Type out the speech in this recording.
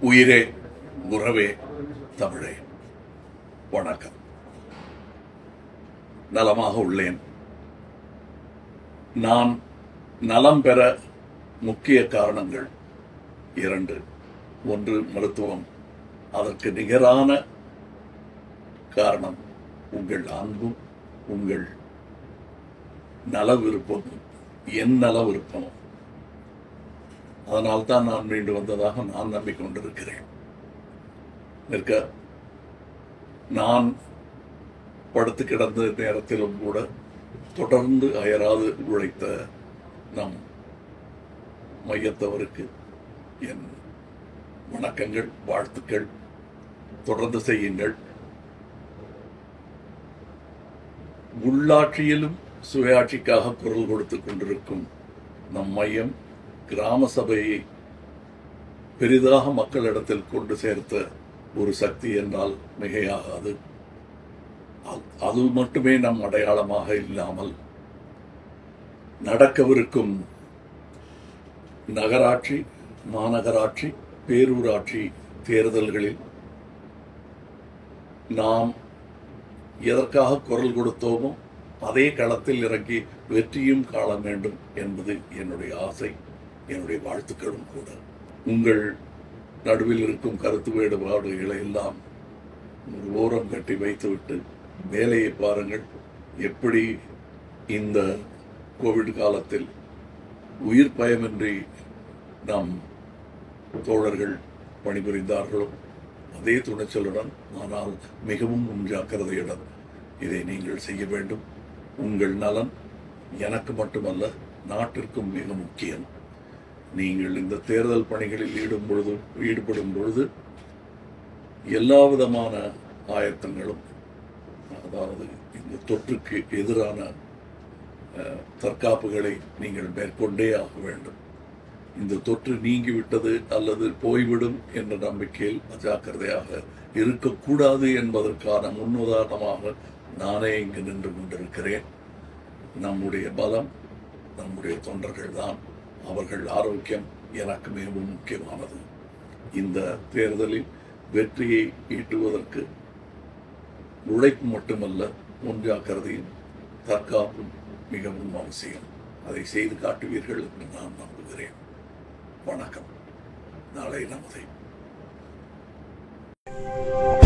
உயிரே உறவே தமிழே வணக்கம் நலமாக உள்ளேன் நான் நலம் பெற முக்கிய காரணங்கள் இரண்டு ஒன்று மருத்துவம் அதற்கு நிகரான காரணம் உங்கள் அன்பும் உங்கள் நல விருப்பமும் என் நல விருப்பமும் அதனால் தான் நான் மீண்டு வந்ததாக நான் நம்பிக்கொண்டிருக்கிறேன் நிற்க நான் படுத்து கிடந்த நேரத்திலும் கூட தொடர்ந்து அயராது உழைத்த நம் மையத்தவருக்கு என் வணக்கங்கள் வாழ்த்துக்கள் தொடர்ந்து செய்யுங்கள் உள்ளாட்சியிலும் சுயாட்சிக்காக குரல் கொடுத்துக் கொண்டிருக்கும் நம் மையம் கிராம சபையை பெரிதாக மக்களிடத்தில் கொண்டு சேர்த்த ஒரு சக்தி என்றால் மிகையாகாது அது- அது மட்டுமே நம் அடையாளமாக இல்லாமல் நடக்கவிருக்கும் நகராட்சி மாநகராட்சி பேரூராட்சி தேர்தல்களில் நாம் எதற்காக குரல் கொடுத்தோமோ அதே களத்தில் இறங்கி வெற்றியும் காண வேண்டும் என்பது என்னுடைய ஆசை என்னுடைய வாழ்த்துக்களும் கூட உங்கள் நடுவில் இருக்கும் கருத்து வேறுபாடுகளை எல்லாம் ஒரு ஓரம் கட்டி வைத்துவிட்டு வேலையை பாருங்கள் எப்படி இந்த கோவிட் காலத்தில் உயிர் பயமின்றி நம் தோழர்கள் பணிபுரிந்தார்களோ அதே துணிச்சலுடன் ஆனால் மிகவும் முன்ஜாக்கிரதையுடன் இதை நீங்கள் செய்ய வேண்டும் உங்கள் நலன் எனக்கு மட்டுமல்ல நாட்டிற்கும் மிக முக்கியம் நீங்கள் இந்த தேர்தல் பணிகளில் ஈடும் பொழுது ஈடுபடும் பொழுது எல்லா விதமான ஆயத்தங்களும் அதாவது இந்த தொற்றுக்கு எதிரான அஹ், தற்காப்புகளை நீங்கள் மேற்கொண்டே ஆக வேண்டும் இந்த தொற்று நீங்கிவிட்டது அல்லது போய்விடும் என்ற நம்பிக்கையில் அஜாக்கிரதையாக இருக்கக்கூடாது என்பதற்கான முன்னுதாரணமாக நானே இங்கு நின்று கொண்டிருக்கிறேன் நம்முடைய பலம் நம்முடைய தொண்டர்கள் தான் அவர்கள் ஆரோக்கியம் எனக்கு மிகவும் முக்கியமானது இந்த தேர்தலில் வெற்றியை ஈட்டுவதற்கு உழைப்பு மட்டுமல்ல முன்ஜாக்கிரதையும் தற்காப்பும் மிகவும் அவசியம் அதை செய்து காட்டுவீர்கள் என்று நான் நம்புகிறேன் வணக்கம் நாளை நமதை